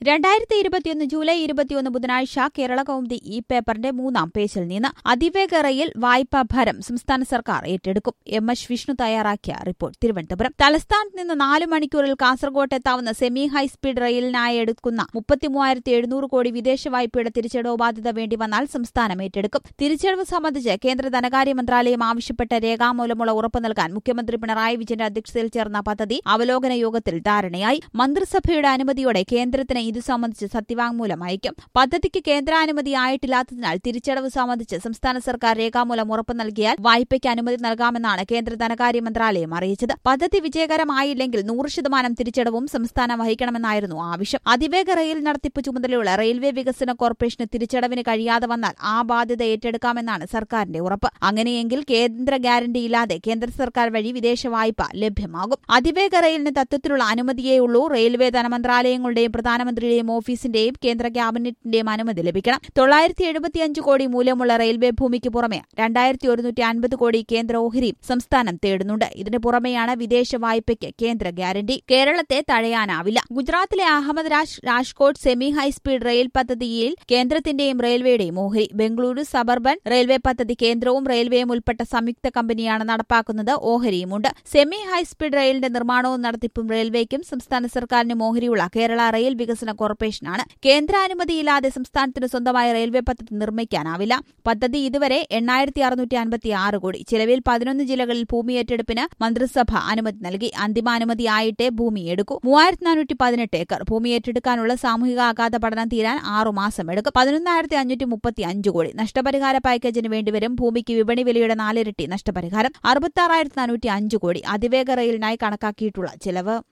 രണ്ടായിരത്തി ഇരുപത്തിയൊന്ന് ജൂലൈ ഇരുപത്തിയൊന്ന് ബുധനാഴ്ച കേരള കൗമുദി ഈ പേപ്പറിന്റെ മൂന്നാം പേജിൽ നിന്ന് അതിവേഗ റെയിൽ വായ്പാ ഭാരം സംസ്ഥാന സർക്കാർ ഏറ്റെടുക്കും എം എച്ച് വിഷ്ണു തയ്യാറാക്കിയ റിപ്പോർട്ട് തിരുവനന്തപുരം തലസ്ഥാനത്ത് നിന്ന് നാല് മണിക്കൂറിൽ കാസർഗോട്ട് എത്താവുന്ന സെമി ഹൈസ്പീഡ് റെയിലിനായി എടുക്കുന്ന മുപ്പത്തിമൂവായിരത്തി എഴുന്നൂറ് കോടി വിദേശ വായ്പയുടെ തിരിച്ചടവ് ബാധ്യത വേണ്ടി വന്നാൽ സംസ്ഥാനം ഏറ്റെടുക്കും തിരിച്ചടവ് സംബന്ധിച്ച് കേന്ദ്ര ധനകാര്യ മന്ത്രാലയം ആവശ്യപ്പെട്ട രേഖാമൂലമുള്ള ഉറപ്പ് നൽകാൻ മുഖ്യമന്ത്രി പിണറായി വിജയന്റെ അധ്യക്ഷതയിൽ ചേർന്ന പദ്ധതി അവലോകന യോഗത്തിൽ ധാരണയായി മന്ത്രിസഭയുടെ അനുമതിയോടെ കേന്ദ്രത്തിന് ഇത് സംബന്ധിച്ച് സത്യവാങ്മൂലം അയക്കും പദ്ധതിക്ക് കേന്ദ്രാനുമതി ആയിട്ടില്ലാത്തതിനാൽ തിരിച്ചടവ് സംബന്ധിച്ച് സംസ്ഥാന സർക്കാർ രേഖാമൂലം ഉറപ്പ് നൽകിയാൽ വായ്പയ്ക്ക് അനുമതി നൽകാമെന്നാണ് കേന്ദ്ര ധനകാര്യ മന്ത്രാലയം അറിയിച്ചത് പദ്ധതി വിജയകരമായില്ലെങ്കിൽ നൂറ് ശതമാനം തിരിച്ചടവും സംസ്ഥാനം വഹിക്കണമെന്നായിരുന്നു ആവശ്യം അതിവേഗ റെയിൽ നടത്തിപ്പ് ചുമതലയുള്ള റെയിൽവേ വികസന കോർപ്പറേഷന് തിരിച്ചടവിന് കഴിയാതെ വന്നാൽ ആ ബാധ്യത ഏറ്റെടുക്കാമെന്നാണ് സർക്കാരിന്റെ ഉറപ്പ് അങ്ങനെയെങ്കിൽ കേന്ദ്ര ഗ്യാരണ്ടിയില്ലാതെ കേന്ദ്ര സർക്കാർ വഴി വിദേശ വായ്പ ലഭ്യമാകും അതിവേഗ റെയിലിന് തത്വത്തിലുള്ള അനുമതിയേ ഉള്ളൂ റെയിൽവേ ധനമന്ത്രാലയങ്ങളുടെയും പ്രധാനമന്ത്രിയുടെയും ഓഫീസിന്റെയും കേന്ദ്ര ക്യാബിനറ്റിന്റെയും അനുമതി ലഭിക്കണം തൊള്ളായിരത്തി എഴുപത്തിയഞ്ച് കോടി മൂല്യമുള്ള റെയിൽവേ ഭൂമിക്ക് പുറമെ രണ്ടായിരത്തി ഒരുന്നൂറ്റി അൻപത് കോടി കേന്ദ്ര ഓഹരിയും സംസ്ഥാനം തേടുന്നുണ്ട് ഇതിനു പുറമെയാണ് വിദേശ വായ്പയ്ക്ക് കേന്ദ്ര ഗ്യാരണ്ടി കേരളത്തെ തഴയാനാവില്ല ഗുജറാത്തിലെ Ahmed Raj Rajkot semi high speed rail പദ്ധതിയിൽ കേന്ദ്രത്തിന്റെയും റെയിൽവേയുടെയും ഓഹരി ബംഗളൂരു സബർബൻ റെയിൽവേ പദ്ധതി കേന്ദ്രവും റെയിൽവേയും ഉൾപ്പെട്ട സംയുക്ത കമ്പനിയാണ് നടപ്പാക്കുന്നത് ഓഹരിയുമുണ്ട് സെമി ഹൈസ്പീഡ് റെയിലിന്റെ നിർമ്മാണവും നടത്തിപ്പും റെയിൽവേക്കും സംസ്ഥാന സർക്കാരിനും ഓഹരിയുള്ള കേരള റെയിൽ വികസന കോർപ്പറേഷനാണ് കേന്ദ്രാനുമതിയില്ലാതെ സംസ്ഥാനത്തിന് സ്വന്തമായ റെയിൽവേ പദ്ധതി നിർമ്മിക്കാനാവില്ല പദ്ധതി ഇതുവരെ എണ്ണായിരത്തി അറുന്നൂറ്റി അൻപത്തി ആറ് കോടി ചിലവിൽ പതിനൊന്ന് ജില്ലകളിൽ ഭൂമി ഏറ്റെടുപ്പിന് മന്ത്രിസഭ അനുമതി നൽകി അന്തിമാനുമതി ആയിട്ടേ ഭൂമി എടുക്കൂ മൂവായിരത്തി നാനൂറ്റി പതിനെട്ട് ഏക്കർ ഭൂമി ഏറ്റെടുക്കാനുള്ള സാമൂഹിക ആഘാത പഠനം തീരാൻ ആറുമാസം എടുക്കും പതിനൊന്നായിരത്തി അഞ്ഞൂറ്റി മുപ്പത്തി അഞ്ച് കോടി നഷ്ടപരിഹാര പാക്കേജിന് വേണ്ടിവരും ഭൂമിക്ക് വിപണി വിലയുടെ നാലിരട്ടി നഷ്ടപരിഹാരം അറുപത്തി ആറായിരത്തി നാനൂറ്റി അഞ്ച് കോടി അതിവേഗ റെയിലിനായി കണക്കാക്കിയിട്ടുള്ള ചിലവ്